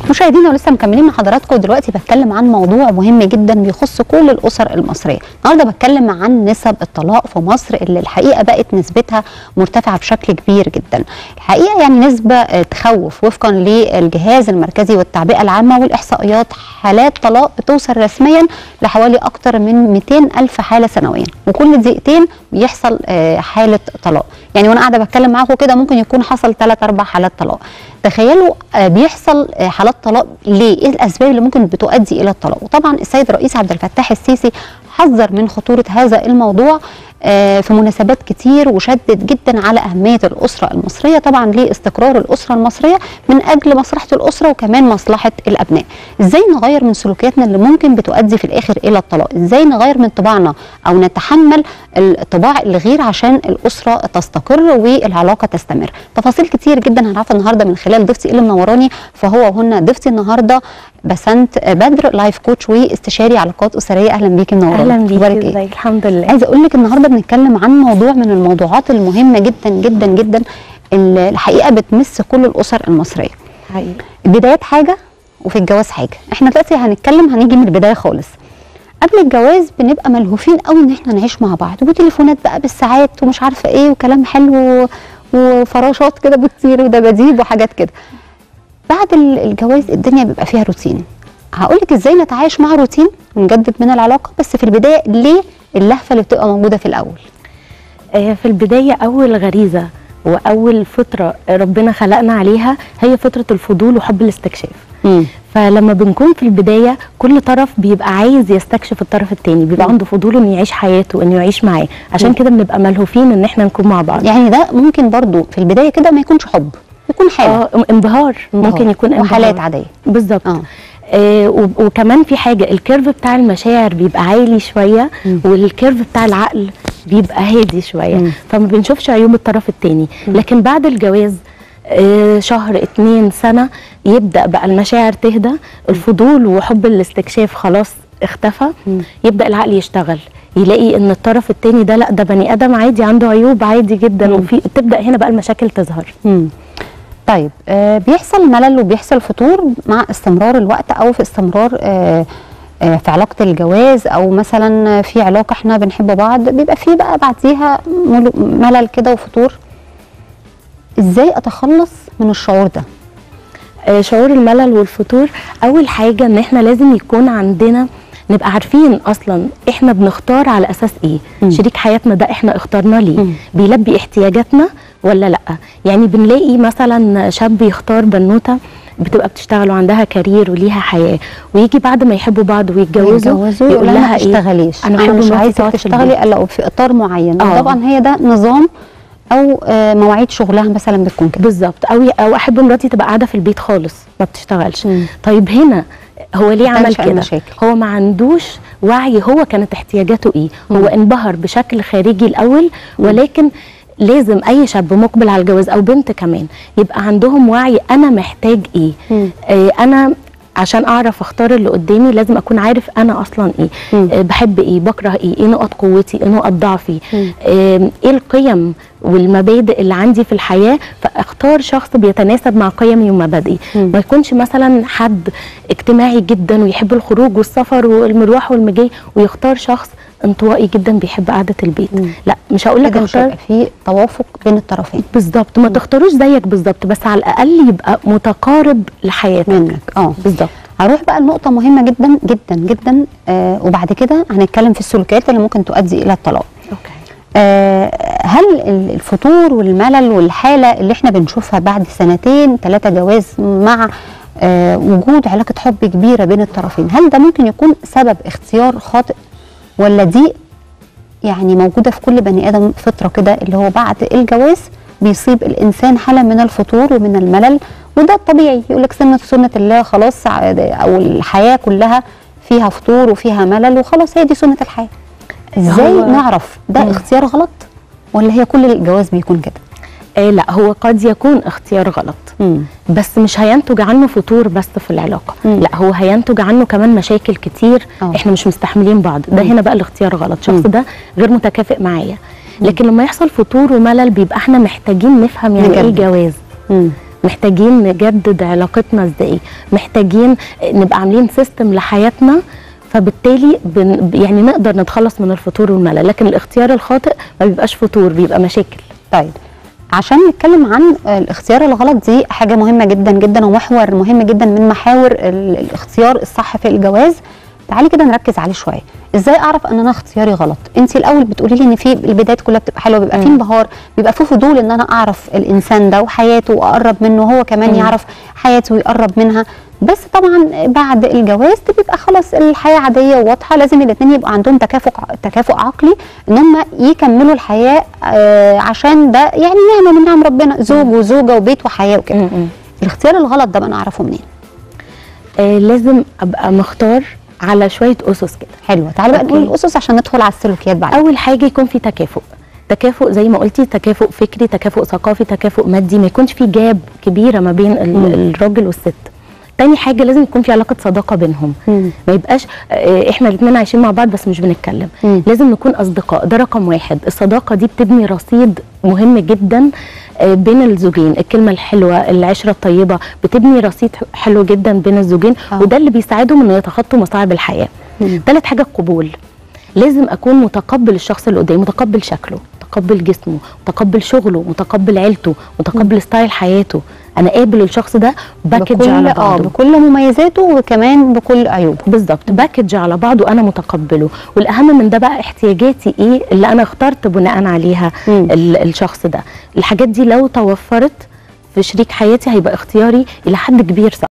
مشاهدينا ولسه مكملين مع حضراتكم دلوقتي بتكلم عن موضوع مهم جدا بيخص كل الاسر المصريه النهارده بتكلم عن نسب الطلاق في مصر اللي الحقيقه بقت نسبتها مرتفعه بشكل كبير جدا الحقيقه يعني نسبه آه، تخوف وفقا للجهاز المركزي والتعبئه العامه والاحصائيات حالات طلاق بتوصل رسميا لحوالي اكتر من 200 الف حاله سنويا وكل دقيقتين بيحصل آه، حاله طلاق يعني وانا قاعده بتكلم معاكم كده ممكن يكون حصل 3 4 حالات طلاق تخيلوا آه، بيحصل آه، حالات طلاق ليه؟ ايه الاسباب اللي ممكن بتؤدي الى الطلاق؟ وطبعا السيد الرئيس عبد الفتاح السيسي حذر من خطوره هذا الموضوع آه، في مناسبات كتير وشدد جدا على اهميه الاسره المصريه طبعا لاستقرار الاسره المصريه من اجل مصلحه الاسره وكمان مصلحه الابناء. ازاي نغير من سلوكياتنا اللي ممكن بتؤدي في الاخر الى الطلاق؟ ازاي نغير من طباعنا او نتحمل الطباع الغير عشان الاسره تستقر والعلاقه تستمر. تفاصيل كتير جدا هنعرفها النهارده من خلال ضيفتي اللي منوراني فهو وهن ضيفتي النهارده بسنت بدر لايف كوتش واستشاري علاقات اسريه اهلا بيكي منوراني اهلا بيكي أخبارك إيه؟ ازيك الحمد لله عايزه اقول لك النهارده بنتكلم عن موضوع من الموضوعات المهمه جدا جدا جدا اللي الحقيقه بتمس كل الاسر المصريه. حقيقي البدايات حاجه وفي الجواز حاجه، احنا دلوقتي هنتكلم هنيجي من البدايه خالص. قبل الجواز بنبقى ملهوفين قوي ان احنا نعيش مع بعض وتليفونات بقى بالساعات ومش عارفه ايه وكلام حلو وفراشات كده بتطير ودباديب وحاجات كده. بعد ال- الجواز الدنيا بيبقى فيها روتين. هقول لك ازاي نتعايش مع روتين ونجدد من العلاقه بس في البدايه ليه اللهفه اللي بتبقى موجوده في الاول؟ آه، في البدايه اول غريزه واول فطره ربنا خلقنا عليها هي فطره الفضول وحب الاستكشاف مم. فلما بنكون في البدايه كل طرف بيبقى عايز يستكشف الطرف التاني بيبقى مم. عنده فضول انه يعيش حياته انه يعيش معاه عشان مم. كده بنبقى ملهوفين ان احنا نكون مع بعض يعني ده ممكن برضو في البدايه كده ما يكونش حب يكون حاله اه انبهار ممكن يكون انبهار وحالات عاديه بالظبط اه آه وب- وكمان في حاجه الكيرف بتاع المشاعر بيبقى عالي شويه مم. والكيرف بتاع العقل بيبقى هادي شويه مم. فما بنشوفش عيوب الطرف التاني لكن بعد الجواز آه شهر اتنين سنه يبدا بقى المشاعر تهدى الفضول وحب الاستكشاف خلاص اختفى مم. يبدا العقل يشتغل يلاقي ان الطرف التاني ده لا ده بني ادم عادي عنده عيوب عادي جدا مم. وفي تبدا هنا بقى المشاكل تظهر مم. طيب آه بيحصل ملل وبيحصل فتور مع استمرار الوقت او في استمرار آه آه في علاقه الجواز او مثلا في علاقه احنا بنحب بعض بيبقى في بقى بعديها مل- ملل كده وفتور ازاي اتخلص من الشعور ده آه، شعور الملل والفتور اول حاجه ان احنا لازم يكون عندنا نبقى عارفين اصلا احنا بنختار على اساس ايه مم. شريك حياتنا ده احنا اخترناه ليه مم. بيلبي احتياجاتنا ولا لا يعني بنلاقي مثلا شاب يختار بنوته بتبقى بتشتغل وعندها كارير وليها حياه ويجي بعد ما يحبوا بعض ويتجوزوا يقول لها ما ايه تشتغليش انا انا بحب مش مراتي عايزك تقعد في تشتغلي البيت. الا في اطار معين آه. طبعا هي ده نظام او آه مواعيد شغلها مثلا بتكون كده بالظبط او او احب مراتي تبقى قاعده في البيت خالص ما بتشتغلش مم. طيب هنا هو ليه عمل بتنشأ كده المشاكل. هو ما عندوش وعي هو كانت احتياجاته ايه هو مم. انبهر بشكل خارجي الاول ولكن لازم اي شاب مقبل على الجواز او بنت كمان يبقى عندهم وعي انا محتاج ايه مم. آه انا عشان اعرف اختار اللي قدامي لازم اكون عارف انا اصلا ايه مم. آه بحب ايه بكره ايه ايه نقط قوتي ايه نقط ضعفي مم. آم، ايه القيم والمبادئ اللي عندي في الحياه فاختار شخص بيتناسب مع قيمي ومبادئي مم. ما يكونش مثلا حد اجتماعي جدا ويحب الخروج والسفر والمروح والمجي ويختار شخص انطوائي جدا بيحب قعده البيت مم. لا مش هقول لك كده مش اختار هيبقى في توافق بين الطرفين بالظبط ما تختاروش زيك بالظبط بس على الاقل يبقى متقارب لحياتك منك اه بالظبط هروح بقى لنقطة مهمة جدا جدا جدا آه وبعد كده هنتكلم في السلوكيات اللي ممكن تؤدي إلى الطلاق. اوكي آه هل ال- الفتور والملل والحالة اللي احنا بنشوفها بعد سنتين ثلاثة جواز مع آه وجود علاقة حب كبيرة بين الطرفين، هل ده ممكن يكون سبب اختيار خاطئ ولا دي يعني موجودة في كل بني آدم فطرة كده اللي هو بعد الجواز بيصيب الإنسان حالة من الفتور ومن الملل وده الطبيعي يقول لك سنة سنة الله خلاص ع- أو الحياة كلها فيها فتور وفيها ملل وخلاص هي دي سنة الحياة ازاي هو- نعرف ده مم. اختيار غلط ولا هي كل الجواز بيكون كده آه لا هو قد يكون اختيار غلط مم. بس مش هينتج عنه فتور بس في العلاقه مم. لا هو هينتج عنه كمان مشاكل كتير آه. احنا مش مستحملين بعض ده مم. هنا بقى الاختيار غلط مم. الشخص ده غير متكافئ معايا لكن لما يحصل فتور وملل بيبقى احنا محتاجين نفهم يعني ايه نجدد. جواز مم. محتاجين نجدد علاقتنا ازاي محتاجين نبقى عاملين سيستم لحياتنا فبالتالي بن يعني نقدر نتخلص من الفتور والملل لكن الاختيار الخاطئ ما بيبقاش فتور بيبقى مشاكل طيب عشان نتكلم عن الاختيار الغلط دي حاجه مهمه جدا جدا ومحور مهم جدا من محاور ال- الاختيار الصح في الجواز تعالي كده نركز عليه شويه ازاي اعرف ان انا اختياري غلط انت الاول بتقولي لي ان في البدايات كلها بتبقى حلوه بيبقى في مم. انبهار بيبقى في فضول ان انا اعرف الانسان ده وحياته واقرب منه هو كمان مم. يعرف حياته ويقرب منها بس طبعا بعد الجواز ده بيبقى خلاص الحياه عاديه وواضحه لازم الاثنين يبقى عندهم تكافؤ تكافؤ عقلي ان هم يكملوا الحياه آه، عشان ده يعني نعمه من نعم ربنا زوج وزوجه وبيت وحياه وكده م-م. الاختيار الغلط ده بقى انا اعرفه منين آه لازم ابقى مختار على شويه اسس كده حلوه تعالى بقى نقول أوكي. الاسس عشان ندخل على السلوكيات بعد اول حاجه يكون في تكافؤ تكافؤ زي ما قلتي تكافؤ فكري تكافؤ ثقافي تكافؤ مادي ما يكونش في جاب كبيره ما بين ال- مم. الراجل والست تاني حاجه لازم يكون في علاقه صداقه بينهم مم. ما يبقاش آه، احنا الاثنين عايشين مع بعض بس مش بنتكلم مم. لازم نكون اصدقاء ده رقم واحد الصداقه دي بتبني رصيد مهم جدا آه، بين الزوجين الكلمه الحلوه العشره الطيبه بتبني رصيد حلو جدا بين الزوجين آه. وده اللي بيساعدهم انه يتخطوا مصاعب الحياه مم. ثالث حاجه القبول لازم اكون متقبل الشخص اللي قدامي متقبل شكله متقبل جسمه متقبل شغله متقبل عيلته متقبل ستايل حياته انا قابل الشخص ده باكج بكل على اه بعضه بكل مميزاته وكمان بكل عيوبه بالظبط باكج على بعضه انا متقبله والاهم من ده بقى احتياجاتي ايه اللي انا اخترت بناء عليها مم. ال- الشخص ده الحاجات دي لو توفرت في شريك حياتي هيبقى اختياري الى حد كبير صح